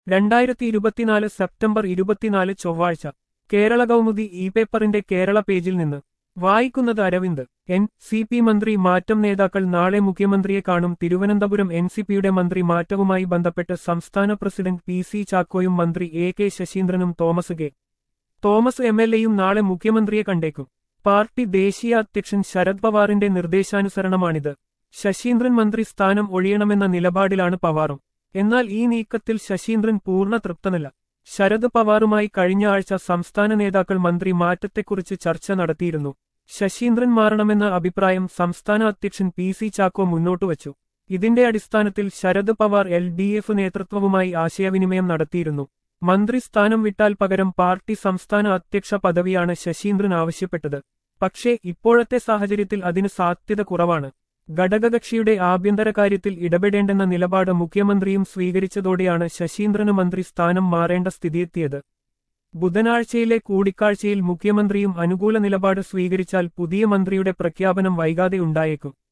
രണ്ടായിരത്തി ഇരുപത്തിനാല് സെപ്റ്റംബർ ഇരുപത്തിനാല് ചൊവ്വാഴ്ച കേരള കൗമുദി ഇ പേപ്പറിന്റെ കേരള പേജിൽ നിന്ന് വായിക്കുന്നത് അരവിന്ദ് എൻ സി പി മന്ത്രി മാറ്റം നേതാക്കൾ നാളെ മുഖ്യമന്ത്രിയെ കാണും തിരുവനന്തപുരം എൻ സി പിയുടെ മന്ത്രി മാറ്റവുമായി ബന്ധപ്പെട്ട് സംസ്ഥാന പ്രസിഡന്റ് പി സി ചാക്കോയും മന്ത്രി എ കെ ശശീന്ദ്രനും Thomas K Thomas M L എയും നാളെ മുഖ്യമന്ത്രിയെ കണ്ടേക്കും പാർട്ടി ദേശീയ അധ്യക്ഷൻ ശരത് പവാറിന്റെ നിർദ്ദേശാനുസരണമാണിത് ശശീന്ദ്രൻ മന്ത്രി സ്ഥാനം ഒഴിയണമെന്ന നിലപാടിലാണ് പവാറും എന്നാൽ ഈ നീക്കത്തിൽ ശശീന്ദ്രൻ പൂർണ്ണ തൃപ്തനല്ല ശരത് പവാറുമായി കഴിഞ്ഞ ആഴ്ച സംസ്ഥാന നേതാക്കൾ മന്ത്രി മാറ്റത്തെക്കുറിച്ച് ചർച്ച നടത്തിയിരുന്നു ശശീന്ദ്രൻ മാറണമെന്ന അഭിപ്രായം സംസ്ഥാന അധ്യക്ഷൻ പി സി ചാക്കോ മുന്നോട്ടുവച്ചു ഇതിന്റെ അടിസ്ഥാനത്തിൽ Sharad Pawar L D F നേതൃത്വവുമായി ആശയവിനിമയം നടത്തിയിരുന്നു മന്ത്രി സ്ഥാനം വിട്ടാൽ പകരം പാർട്ടി സംസ്ഥാന അധ്യക്ഷ പദവിയാണ് ശശീന്ദ്രൻ ആവശ്യപ്പെട്ടത് പക്ഷേ ഇപ്പോഴത്തെ സാഹചര്യത്തിൽ അതിന് സാധ്യത കുറവാണ് ഘടകകക്ഷിയുടെ ആഭ്യന്തര കാര്യത്തിൽ ഇടപെടേണ്ടെന്ന നിലപാട് മുഖ്യമന്ത്രിയും സ്വീകരിച്ചതോടെയാണ് ശശീന്ദ്രന് മന്ത്രി സ്ഥാനം മാറേണ്ട സ്ഥിതിയെത്തിയത് ബുധനാഴ്ചയിലെ കൂടിക്കാഴ്ചയിൽ മുഖ്യമന്ത്രിയും അനുകൂല നിലപാട് സ്വീകരിച്ചാൽ പുതിയ മന്ത്രിയുടെ പ്രഖ്യാപനം വൈകാതെ ഉണ്ടായേക്കും